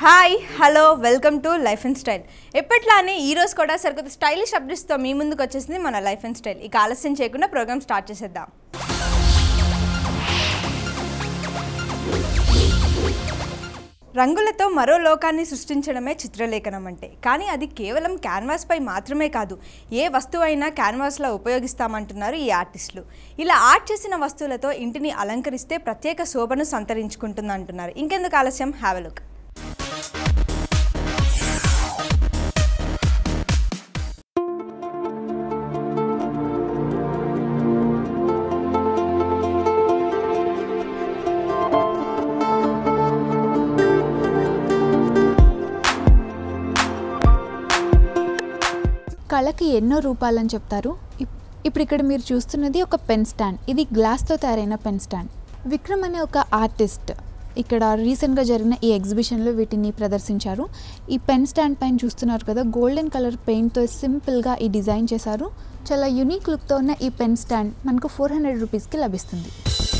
hi hello welcome to life and style ఎప్పట్లానే ఈ రోజు కూడా సరికొత్త స్టైలిష్ అప్డేట్స్తో మీ ముందుకు వచ్చేసింది మన లైఫ్ అండ్ స్టైల్ ఇక ఆలస్యం చేయకుండా ప్రోగ్రామ్ స్టార్ట్ చేసేద్దాం రంగులతో మరో లోకాన్ని సృష్టించడమే చిత్రలేఖనం అంటే కానీ అది కేవలం క్యాన్వాస్పై మాత్రమే కాదు ఏ వస్తువు అయినా క్యాన్వాస్లో ఉపయోగిస్తామంటున్నారు ఈ ఆర్టిస్టులు ఇలా ఆర్ట్ చేసిన వస్తువులతో ఇంటిని అలంకరిస్తే ప్రత్యేక శోభను సంతరించుకుంటుంది అంటున్నారు ఇంకెందుకు ఆలస్యం హ్యావ్ లుక్ కళకి ఎన్నో రూపాలని చెప్తారు ఇప్- ఇప్పుడు ఇక్కడ మీరు చూస్తున్నది ఒక పెన్ స్టాండ్ ఇది గ్లాస్తో తయారైన పెన్ స్టాండ్ విక్రమ్ అనే ఒక ఆర్టిస్ట్ ఇక్కడ రీసెంట్గా జరిగిన ఈ ఎగ్జిబిషన్లో వీటిని ప్రదర్శించారు ఈ పెన్ స్టాండ్ పైన చూస్తున్నారు కదా గోల్డెన్ కలర్ పెయింట్తో సింపుల్గా ఈ డిజైన్ చేశారు చాలా యునిక్ లుక్తో ఉన్న ఈ పెన్ స్టాండ్ మనకు ఫోర్ హండ్రెడ్ రూపీస్కి లభిస్తుంది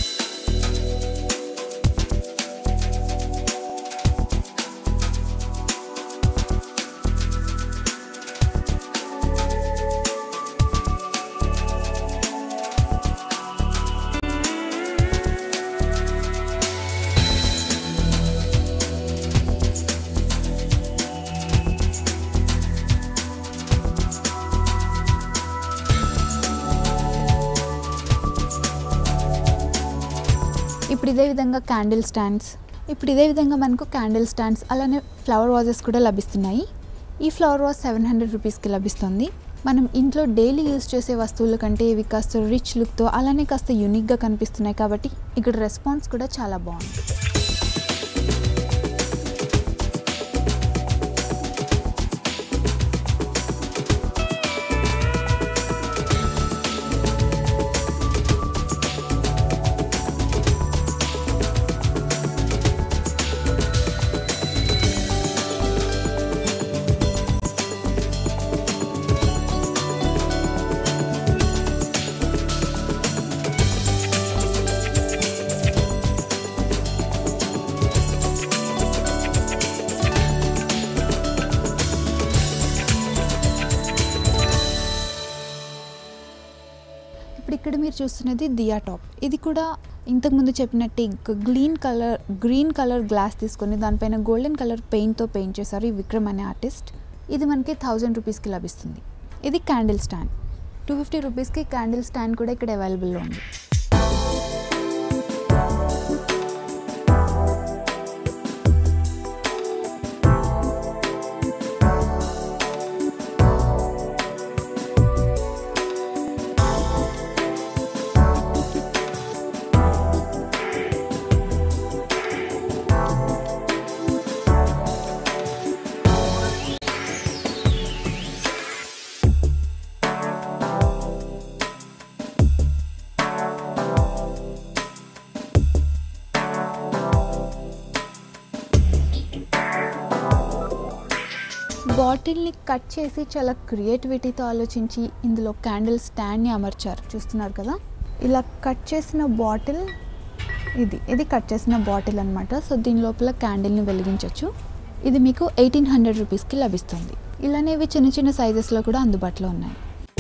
ఇప్పుడు ఇదే విధంగా క్యాండిల్ స్టాండ్స్ ఇప్పుడు ఇదే విధంగా మనకు క్యాండిల్ స్టాండ్స్ అలానే ఫ్లవర్ వాజెస్ కూడా లభిస్తున్నాయి ఈ ఫ్లవర్ వాజ్ సెవెన్ హండ్రెడ్ రూపీస్కి లభిస్తుంది మనం ఇంట్లో డైలీ యూస్ చేసే వస్తువుల కంటే ఇవి కాస్త రిచ్ లుక్తో అలానే కాస్త యూనిక్గా కనిపిస్తున్నాయి కాబట్టి ఇక్కడ రెస్పాన్స్ కూడా చాలా బాగుంది ఇప్పుడు ఇక్కడ మీరు చూస్తున్నది దియా టాప్ ఇది కూడా ఇంతకుముందు చెప్పినట్టు green colour green colour glass తీసుకొని దానిపైన గోల్డెన్ కలర్ పెయింట్తో పెయింట్ చేశారు ఈ విక్రమ్ అనే ఆర్టిస్ట్ ఇది మనకి థౌజండ్ రూపీస్కి లభిస్తుంది ఇది క్యాండిల్ స్టాండ్ టూ ఫిఫ్టీ రూపీస్కి క్యాండిల్ స్టాండ్ కూడా ఇక్కడ అవైలబుల్లో ఉంది బాటిల్ని కట్ చేసి చాలా క్రియేటివిటీతో ఆలోచించి ఇందులో క్యాండిల్ స్టాండ్ని అమర్చారు చూస్తున్నారు కదా ఇలా కట్ చేసిన బాటిల్ ఇది ఇది కట్ చేసిన బాటిల్ అనమాట సో దీని లోపల క్యాండిల్ని వెలిగించవచ్చు ఇది మీకు ఎయిటీన్ హండ్రెడ్ రూపీస్కి లభిస్తుంది ఇలానే ఇవి చిన్న చిన్న సైజెస్లో కూడా అందుబాటులో ఉన్నాయి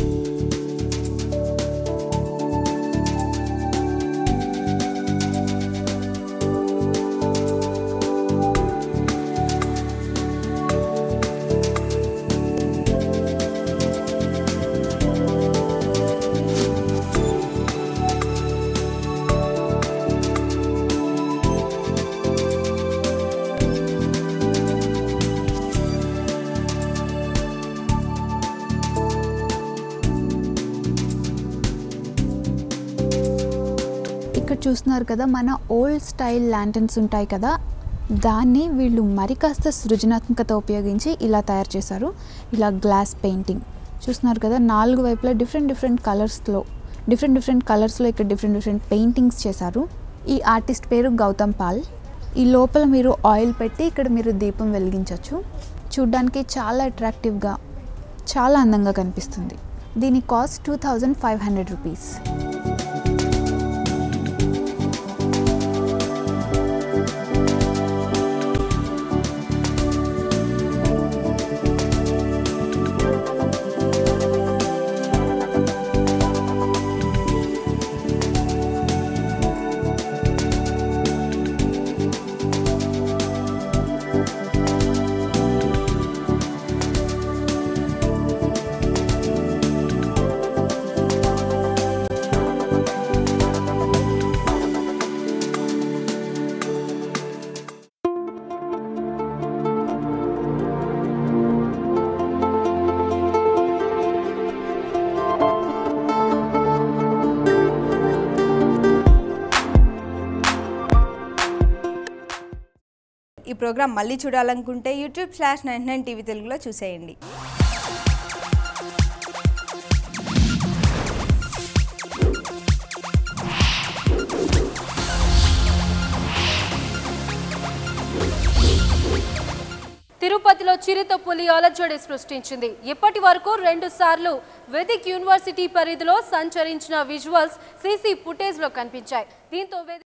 ఇక్కడ చూస్తున్నారు కదా మన ఓల్డ్ స్టైల్ ల్యాంటన్స్ ఉంటాయి కదా దాన్ని వీళ్ళు మరి కాస్త సృజనాత్మకత ఉపయోగించి ఇలా తయారు చేశారు ఇలా గ్లాస్ పెయింటింగ్ చూస్తున్నారు కదా నాలుగు వైపులా డిఫరెంట్ డిఫరెంట్ కలర్స్లో డిఫరెంట్ డిఫరెంట్ కలర్స్లో ఇక్కడ డిఫరెంట్ డిఫరెంట్ పెయింటింగ్స్ చేశారు ఈ ఆర్టిస్ట్ పేరు గౌతమ్ పాల్ ఈ లోపల మీరు ఆయిల్ పెట్టి ఇక్కడ మీరు దీపం వెలిగించవచ్చు చూడ్డానికి చాలా అట్రాక్టివ్గా చాలా అందంగా కనిపిస్తుంది దీని cost two thousand five hundred rupees ఈ ప్రోగ్రామ్ మళ్ళీ చూడాలనుకుంటే YouTube slash nine nine TV తెలుగులో చూసేయండి తిరుపతిలో చిరుత పులి అలజడి సృష్టించింది ఇప్పటి వరకు రెండు సార్లు వెదిక్ యూనివర్సిటీ పరిధిలో సంచరించిన విజువల్స్ సీసీ ఫుటేజ్ లో కనిపించాయి దీంతో వెదిక్